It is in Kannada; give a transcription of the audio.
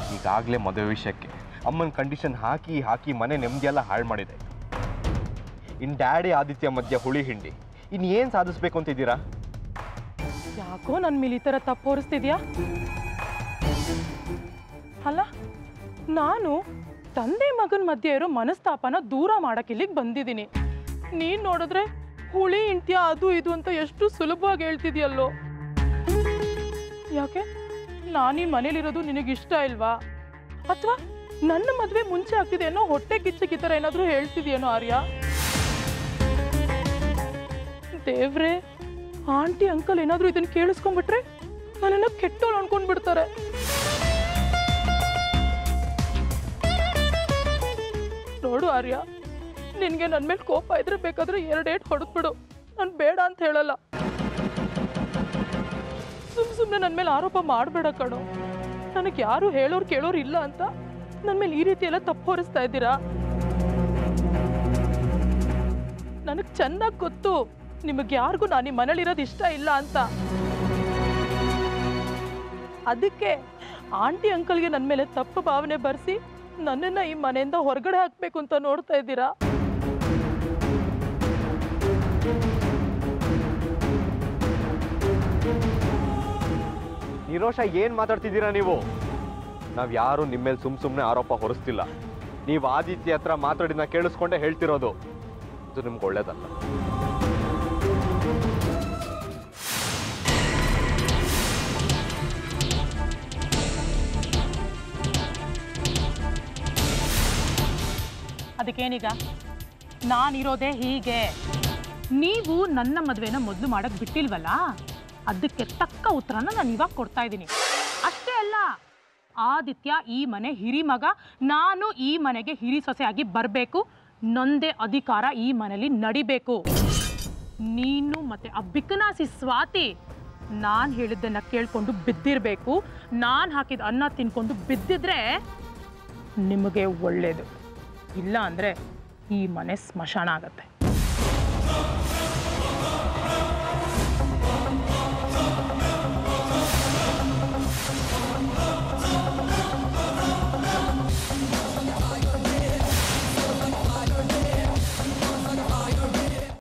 ಈಗಾಗಲೇ ಮದುವೆ ವಿಷಯಕ್ಕೆ ಅಮ್ಮನ ಕಂಡೀಷನ್ ಹಾಕಿ ಹಾಕಿ ಮನೆ ನೆಮ್ಮದಿಯೆಲ್ಲ ಹಾಳು ಮಾಡಿದೆ ಇನ್ನು ಡ್ಯಾಡಿ ಆದಿತ್ಯ ಮಧ್ಯ ಹುಳಿ ಹಿಂಡಿ ಇನ್ನು ಏನು ಸಾಧಿಸ್ಬೇಕು ಅಂತಿದ್ದೀರಾ ಯಾಕೋ ನನ್ನ ಮೇಲೆ ಈ ಥರ ತಪ್ಪು ಹೊರಿಸ್ತಿದ್ಯಾ ಅಲ್ಲ ನಾನು ತಂದೆ ಮಗನ ಮಧ್ಯೆ ಇರೋ ಮನಸ್ತಾಪನ ದೂರ ಮಾಡಕ್ಕೆ ಇಲ್ಲಿಗೆ ಬಂದಿದ್ದೀನಿ ನೀನ್ ನೋಡಿದ್ರೆ ಹುಳಿ ಇಂಟ್ಯಾ ಅದು ಇದು ಅಂತ ಎಷ್ಟು ಸುಲಭವಾಗಿ ಹೇಳ್ತಿದ್ಯಲ್ಲೋ ಯಾಕೆ ನಾನು ಈ ಮನೇಲಿರೋದು ನಿನಗೆ ಇಷ್ಟ ಇಲ್ವಾ ಅಥವಾ ನನ್ನ ಮದುವೆ ಮುಂಚೆ ಆಗ್ತಿದೆ ಅನ್ನೋ ಹೊಟ್ಟೆ ಕಿಚ್ಚಕ್ಕೆ ಈ ಥರ ಏನಾದರೂ ಹೇಳ್ತಿದ್ಯೇನೋ ಆರ್ಯ ದೇವ್ರೆ ಆಂಟಿ ಅಂಕಲ್ ಏನಾದರೂ ಇದನ್ನ ಕೇಳಿಸ್ಕೊಂಡ್ಬಿಟ್ರೆ ನನ್ನನ್ನು ಕೆಟ್ಟೋಳು ಅನ್ಕೊಂಡ್ಬಿಡ್ತಾರೆ ನೋಡು ಆರ್ಯ ನಿನಗೆ ನನ್ನ ಮೇಲೆ ಕೋಪ ಇದ್ರೆ ಬೇಕಾದ್ರೆ ಎರಡು ಏಟ್ ಹೊಡೆದ್ಬಿಡು ನಾನು ಬೇಡ ಅಂತ ಹೇಳಲ್ಲ ಸುಮ್ ಸುಮ್ಮನೆ ನನ್ನ ಮೇಲೆ ಆರೋಪ ಮಾಡಬೇಡ ಕಣೋ ನನಗೆ ಯಾರು ಹೇಳೋರು ಕೇಳೋರು ಇಲ್ಲ ಅಂತ ನನ್ನ ಮೇಲೆ ಈ ರೀತಿ ಎಲ್ಲ ತಪ್ಪು ಹೊರಿಸ್ತಾ ಇದ್ದೀರಾ ನನಗೆ ಚೆನ್ನಾಗಿ ಗೊತ್ತು ನಿಮಗೆ ಯಾರಿಗೂ ನಾನು ಈ ಮನೇಲಿರೋದು ಇಷ್ಟ ಇಲ್ಲ ಅಂತ ಅದಕ್ಕೆ ಆಂಟಿ ಅಂಕಲ್ಗೆ ನನ್ನ ಮೇಲೆ ತಪ್ಪು ಭಾವನೆ ಬರೆಸಿ ನನ್ನನ್ನು ಈ ಮನೆಯಿಂದ ಹೊರಗಡೆ ಹಾಕಬೇಕು ಅಂತ ನೋಡ್ತಾ ಇದ್ದೀರಾ ನಿರೋಷ ಏನು ಮಾತಾಡ್ತಿದ್ದೀರಾ ನೀವು ನಾವು ಯಾರು ನಿಮ್ಮ ಮೇಲೆ ಸುಮ್ ಸುಮ್ಮನೆ ಆರೋಪ ಹೊರಿಸ್ತಿಲ್ಲ ನೀವು ಆದಿತ್ಯ ಹತ್ರ ಮಾತಾಡಿನ ಕೇಳಿಸ್ಕೊಂಡೇ ಹೇಳ್ತಿರೋದು ಇದು ನಿಮ್ಗೆ ಒಳ್ಳೇದಲ್ಲ ಅದಕ್ಕೇನೀಗ ನಾನಿರೋದೇ ಹೀಗೆ ನೀವು ನನ್ನ ಮದುವೆನ ಮೊದಲು ಮಾಡಕ್ ಬಿಟ್ಟಿಲ್ವಲ್ಲ ಅದಕ್ಕೆ ತಕ್ಕ ಉತ್ತರನ ನಾನು ಇವಾಗ ಕೊಡ್ತಾ ಇದ್ದೀನಿ ಅಷ್ಟೇ ಅಲ್ಲ ಆದಿತ್ಯ ಈ ಮನೆ ಹಿರಿ ಮಗ ನಾನು ಈ ಮನೆಗೆ ಹಿರಿ ಸೊಸೆಯಾಗಿ ಬರಬೇಕು ನೊಂದೇ ಅಧಿಕಾರ ಈ ಮನೇಲಿ ನಡಿಬೇಕು ನೀನು ಮತ್ತೆ ಆ ಬಿಕನಾಸಿ ಸ್ವಾತಿ ನಾನು ಹೇಳಿದ್ದನ್ನ ಕೇಳ್ಕೊಂಡು ಬಿದ್ದಿರಬೇಕು ನಾನು ಹಾಕಿದ ಅನ್ನ ತಿನ್ಕೊಂಡು ಬಿದ್ದಿದ್ರೆ ನಿಮಗೆ ಒಳ್ಳೇದು ಇಲ್ಲ ಅಂದರೆ ಈ ಮನೆ ಸ್ಮಶಾನ ಆಗತ್ತೆ